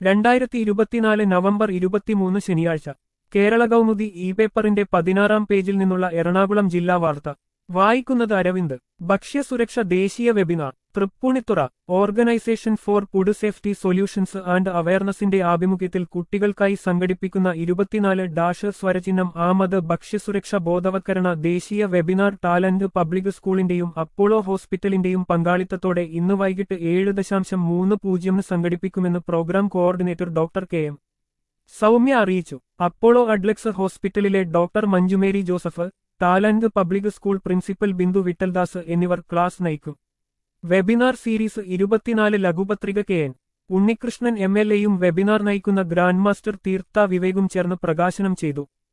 രണ്ടായിരത്തി ഇരുപത്തിനാല് നവംബർ ഇരുപത്തിമൂന്ന് ശനിയാഴ്ച കേരള കൗമുദി ഇ പേപ്പറിന്റെ പതിനാറാം പേജിൽ നിന്നുള്ള എറണാകുളം ജില്ലാ വാർത്ത വായിക്കുന്നത് അരവിന്ദ് ഭക്ഷ്യസുരക്ഷ ദേശീയ webinar Tripunithura organisation for food safety solutions and അവയർനെസിന്റെ ആഭിമുഖ്യത്തിൽ കുട്ടികൾക്കായി സംഘടിപ്പിക്കുന്ന ഇരുപത്തിനാല് ഡാഷ് സ്വരചിഹ്നം ആമത് ഭക്ഷ്യസുരക്ഷ ബോധവൽക്കരണ ദേശീയ വെബിനാർ ടാലന്റ് പബ്ലിക് സ്കൂളിന്റെയും അപ്പോളോ ഹോസ്പിറ്റലിന്റെയും പങ്കാളിത്തത്തോടെ ഇന്ന് വൈകിട്ട് ഏഴ് ദശാംശം മൂന്ന് പൂജ്യമിന് സംഘടിപ്പിക്കുമെന്ന് programme coordinator doctor K M Soumya അറിയിച്ചു അപ്പോളോ അഡ്ലക്സ് ഹോസ്പിറ്റലിലെ doctor Manju Mary Joseph talent public school principal Bindu Vittaldas എന്നിവർ ക്ലാസ് നയിക്കും വെബിനാർ സീരീസ് ഇരുപത്തിനാല് ലഘുപത്രിക K N Unnikrishnan M L എയും വെബിനാർ നയിക്കുന്ന ഗ്രാൻഡ് മാസ്റ്റർ തീർത്ഥ വിവേകും ചേർന്ന് പ്രകാശനം ചെയ്തു